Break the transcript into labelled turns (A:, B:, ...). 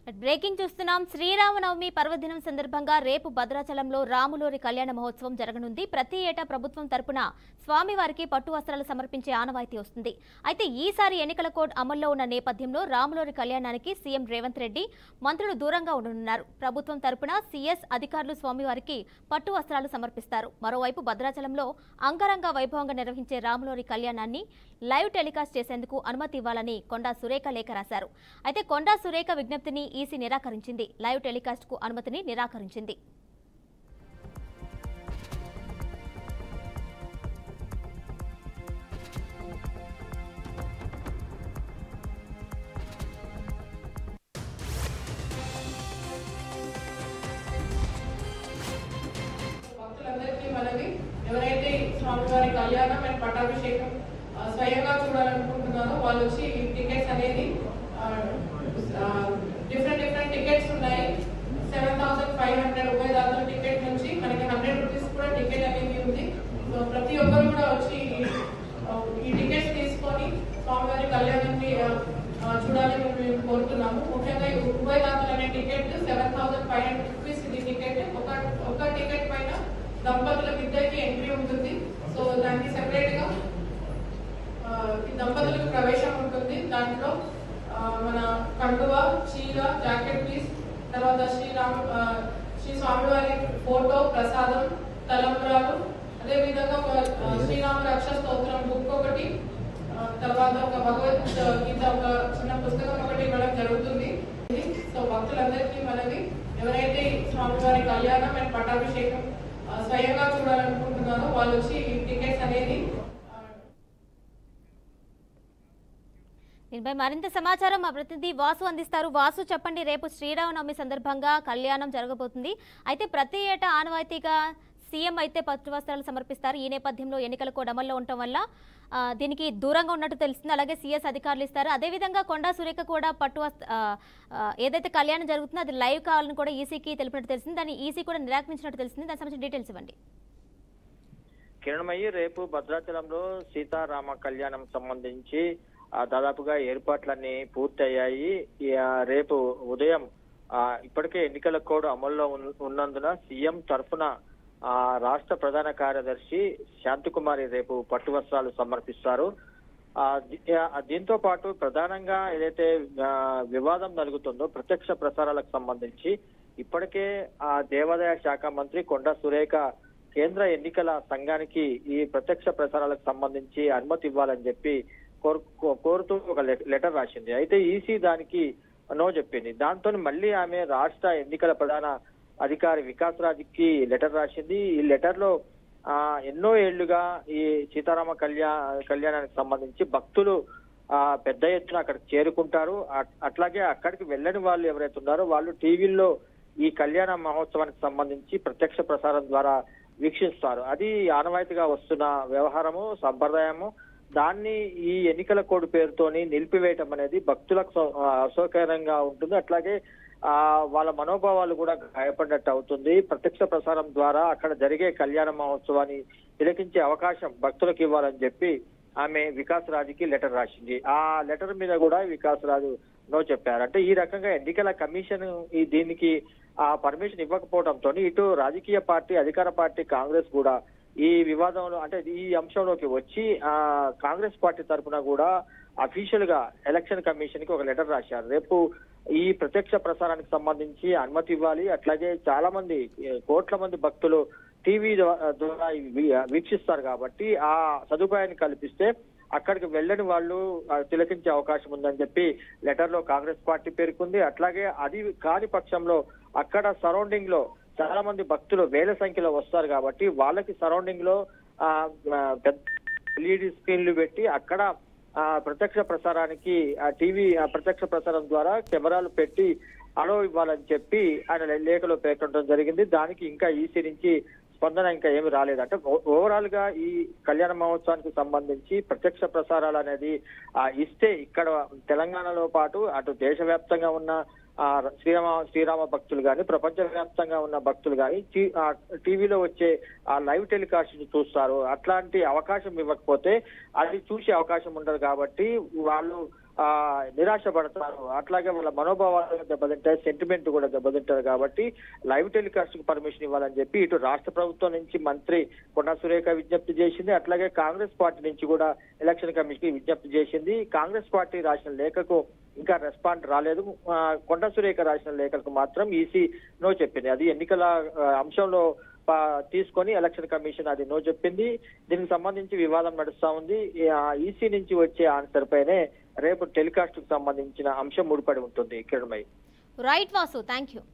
A: breaking చూస్తున్నాం శ్రీరామనవమి పర్వదినం సందర్భంగా రేపు భద్రాచలంలో రాములోరి కళ్యాణ మహోత్సవం జరగనుంది ప్రతి ఏటా ప్రభుత్వం తరపున స్వామివారికి పట్టు వస్త్రాలు సమర్పించే ఆనవాయితీ వస్తుంది అయితే ఈసారి ఎన్నికల కోడ్ అమల్లో ఉన్న నేపథ్యంలో రాములోరి కళ్యాణానికి సీఎం రేవంత్ రెడ్డి మంత్రులు దూరంగా ఉండనున్నారు ప్రభుత్వం తరపున సీఎస్ అధికారులు స్వామివారికి పట్టు వస్త్రాలు సమర్పిస్తారు మరోవైపు భద్రాచలంలో అంగరంగ వైభవంగా నిర్వహించే రాములోరి కళ్యాణాన్ని లైవ్ టెలికాస్ట్ చేసేందుకు అనుమతి ఇవ్వాలని కొండా సురేఖ లేఖ రాశారు అయితే కొండా సురేఖ విజ్ఞప్తిని ఈసీ నిరాకరించింది లైవ్ టెలికాస్ట్ కు అనుమతిని నిరాకరించింది
B: భక్తులందరికీ మనవి ఎవరైతే ఈ స్వామివారి కళ్యాణం అండ్ పట్టాభిషేకం ఆ, స్వయంగా చూడాలనుకుంటున్నారో వాళ్ళు వచ్చి ఈ టికెట్స్ అనేది డిఫరెంట్ డిఫరెంట్ టికెట్స్ ఉన్నాయి సెవెన్ థౌసండ్ ఫైవ్ హండ్రెడ్ ఉభయదాతల టికెట్ నుంచి మనకి హండ్రెడ్ రూపీస్ కూడా టికెట్ అనేది ఉంది సో ప్రతి ఒక్కరు కూడా వచ్చి ఈ, ఆ, ఈ టికెట్స్ తీసుకొని స్వామివారి కళ్యాణాన్ని ఆ, ఆ, చూడాలని మేము కోరుతున్నాము ముఖ్యంగా ఈ ఉభయదాతలు అనే ticket seven thousand five hundred rupees ఇది టికెట్ ఒక ఒక టికెట్ పైన దంపతులకు ఇద్దరికి ఎంట్రీ ఉంటుంది సో దానికి సెపరేట్ గా ఆ, ఈ దంపతులకు ప్రవేశం ఉంటుంది దాంట్లో ఆ, మన కండువ చీర జాకెట్ పీస్ తర్వాత శ్రీరామ ఆ, శ్రీ స్వామివారి ఫోటో ప్రసాదం తలంబ్రాలు అదే విధంగా ఒక ఆ, శ్రీరామ రక్ష స్తోత్రం బుక్ ఒకటి ఆ, తర్వాత ఒక భగవద్ గీత ఒక చిన్న పుస్తకం ఒకటి ఇవ్వడం జరుగుతుంది సో భక్తులందరికీ మనవి ఎవరైతే ఈ స్వామివారి కళ్యాణం అండ్ పట్టాభిషేకం ఆ, స్వయంగా చూడాలనుకుంటున్నారో వాళ్ళు వచ్చి ఈ టికెట్స్ అనేది ఆ,
A: దీనిపై మరింత సమాచారం మా ప్రతినిధి వాసు అందిస్తారు వాసు చెప్పండి రేపు శ్రీరామనవమి సందర్భంగా కళ్యాణం జరగబోతుంది అయితే ప్రతి ఏటా ఆనవాయితీగా సీఎం అయితే పట్టు వస్త్రాలు సమర్పిస్తారు ఈ నేపథ్యంలో ఎన్నికల కోడ్ అమల్లో ఉండటం వల్ల ఆ, దీనికి దూరంగా ఉన్నట్టు తెలుస్తుంది అలాగే సీఎస్ అధికారులు ఇస్తారు అదేవిధంగా కొండా సురేఖ కూడా పట్టు వస్త్ర ఆ, ఆ, ఏదైతే కళ్యాణం జరుగుతుందో అది లైవ్ కావాలని కూడా ఈసీకి తెలిపినట్టు తెలిసింది దాన్ని ఈసీ కూడా నిరాకరించినట్టు తెలిసింది దానికి సంబంధించిన డీటెయిల్స్ ఇవ్వండి
C: కిరణమయ్యి రేపు భద్రాచలంలో సీతారామ కళ్యాణం సంబంధించి ఆ, దాదాపుగా ఏర్పాట్లన్నీ పూర్తయ్యాయి ఈ, ఆ, రేపు ఉదయం ఆ, ఇప్పటికే ఎన్నికల కోడ్ అమల్లో ఉన్న- ఉన్నందున సీఎం తరఫున ఆ, రాష్ట్ర ప్రధాన కార్యదర్శి శాంతికుమారి రేపు పట్టు వస్త్రాలు సమర్పిస్తారు ఆ, ది- ఆ, దీంతో పాటు ప్రధానంగా ఏదైతే ఆ, వివాదం నలుగుతుందో ప్రత్యక్ష ప్రసారాలకు సంబంధించి ఇప్పటికే ఆ దేవాదాయ శాఖ మంత్రి కొండా సురేఖ కేంద్ర ఎన్నికల సంఘానికి ఈ ప్రత్యక్ష ప్రసారాలకు సంబంధించి అనుమతి ఇవ్వాలని చెప్పి కోరు- కో- కోరుతూ ఒక లె- లెటర్ రాసింది అయితే ఈసీ దానికి నో చెప్పింది దాంతో మళ్ళీ ఆమె రాష్ట్ర ఎన్నికల ప్రధాన అధికారి వికాస్ రాజ్కి లెటర్ రాసింది ఈ లెటర్ లో ఆ ఎన్నో ఏళ్లుగా ఈ సీతారామ కళ్యాణ కళ్యాణానికి సంబంధించి భక్తులు ఆ పెద్ద ఎత్తున అక్కడికి చేరుకుంటారు అట్- అట్లాగే అక్కడికి వెళ్ళని వాళ్ళు ఎవరైతే ఉన్నారో వాళ్ళు టీవీల్లో ఈ కళ్యాణ మహోత్సవానికి సంబంధించి ప్రత్యక్ష ప్రసారం ద్వారా వీక్షిస్తారు అది ఆనవాయితీగా వస్తున్న వ్యవహారము సంప్రదాయము దాన్ని ఈ ఎన్నికల కోడ్ పేరుతోని నిలిపివేయటం అనేది భక్తులకు సౌ- ఆ, అసౌకర్యంగా ఉంటుంది అట్లాగే ఆ వాళ్ళ మనోభావాలు కూడా గాయపడినట్టు అవుతుంది ప్రత్యక్ష ప్రసారం ద్వారా అక్కడ జరిగే కళ్యాణ మహోత్సవాన్ని తిలకించే అవకాశం భక్తులకు ఇవ్వాలని చెప్పి ఆమె వికాస్ రాజుకి లెటర్ రాసింది ఆ లెటర్ మీద కూడా వికాస్ రాజు నో చెప్పారు అంటే ఈ రకంగా ఎన్నికల కమిషన్ ఈ దీనికి ఆ పర్మిషన్ ఇవ్వకపోవడంతో ఇటు రాజకీయ పార్టీ అధికార పార్టీ కాంగ్రెస్ కూడా ఈ వివాదంలో అంటే ఈ అంశంలోకి వచ్చి ఆ కాంగ్రెస్ పార్టీ తరఫున కూడా అఫీషియల్ గా ఎలక్షన్ కమిషన్ కి ఒక లెటర్ రాశారు రేపు ఈ ప్రత్యక్ష ప్రసారానికి సంబంధించి అనుమతి ఇవ్వాలి అట్లాగే చాలా మంది ఏ, కోట్ల మంది భక్తులు టీవీ ద్వారా ఇవి వీక్షిస్తారు కాబట్టి ఆ సదుపాయాన్ని కల్పిస్తే అక్కడికి వెళ్ళని వాళ్ళు ఆ, తిలకించే అవకాశం ఉందని చెప్పి లెటర్ లో కాంగ్రెస్ పార్టీ పేర్కొంది అట్లాగే అది కాని పక్షంలో అక్కడ సరౌండింగ్ లో చాలా మంది భక్తులు వేల సంఖ్యలో వస్తారు కాబట్టి వాళ్ళకి సరౌండింగ్ లో ఆ, ఆ, పెద్ద ఎల్ఈడి స్క్రీన్లు పెట్టి అక్కడ ఆ ప్రత్యక్ష ప్రసారానికి ఆ టీవీ ఆ ప్రత్యక్ష ప్రసారం ద్వారా కెమెరాలు పెట్టి అలో ఇవ్వాలని చెప్పి ఆయన లే- లేఖలో పేర్కొనడం జరిగింది దానికి ఇంకా ఈసీ నుంచి స్పందన ఇంకా ఏమి రాలేదు అంటే ఓవరాల్ గా ఈ కళ్యాణ మహోత్సవానికి సంబంధించి ప్రత్యక్ష ప్రసారాలు అనేది ఆ, ఇస్తే ఇక్కడ తెలంగాణలో పాటు అటు దేశవ్యాప్తంగా ఉన్న ఆ శ్రీరామ శ్రీరామ భక్తులు కానీ ప్రపంచ వ్యాప్తంగా ఉన్న భక్తులు కానీ టీవీలో వచ్చే ఆ లైవ్ టెలికాస్ట్ ని చూస్తారు అట్లాంటి అవకాశం ఇవ్వకపోతే అది చూసే అవకాశం ఉండదు కాబట్టి వాళ్ళు ఆ నిరాశ పడతారు అట్లాగే వాళ్ళ మనోభావాలు దెబ్బతింటాయి సెంటిమెంట్ కూడా దెబ్బతింటారు కాబట్టి లైవ్ టెలికాస్ట్ కు పర్మిషన్ ఇవ్వాలని చెప్పి ఇటు రాష్ట్ర ప్రభుత్వం నుంచి మంత్రి కొండా సురేఖ విజ్ఞప్తి చేసింది అట్లాగే కాంగ్రెస్ పార్టీ నుంచి కూడా ఎలక్షన్ కమిషన్ కి విజ్ఞప్తి చేసింది కాంగ్రెస్ పార్టీ రాసిన లేఖకు ఇంకా రెస్పాండ్ రాలేదు ఆ, కొండ సురేఖ రాసిన లేఖలకు మాత్రం ఈసీ నో చెప్పింది అది ఎన్నికల ఆ, అంశంలో ప- తీసుకొని ఎలక్షన్ కమిషన్ అది నో చెప్పింది దీనికి సంబంధించి వివాదం నడుస్తా ఉంది ఈసీ నుంచి వచ్చే ఆన్సర్ పైనే రేపు టెలికాస్ట్ కు సంబంధించిన అంశం ముడిపడి ఉంటుంది Kiranmai
A: right Vasu thank you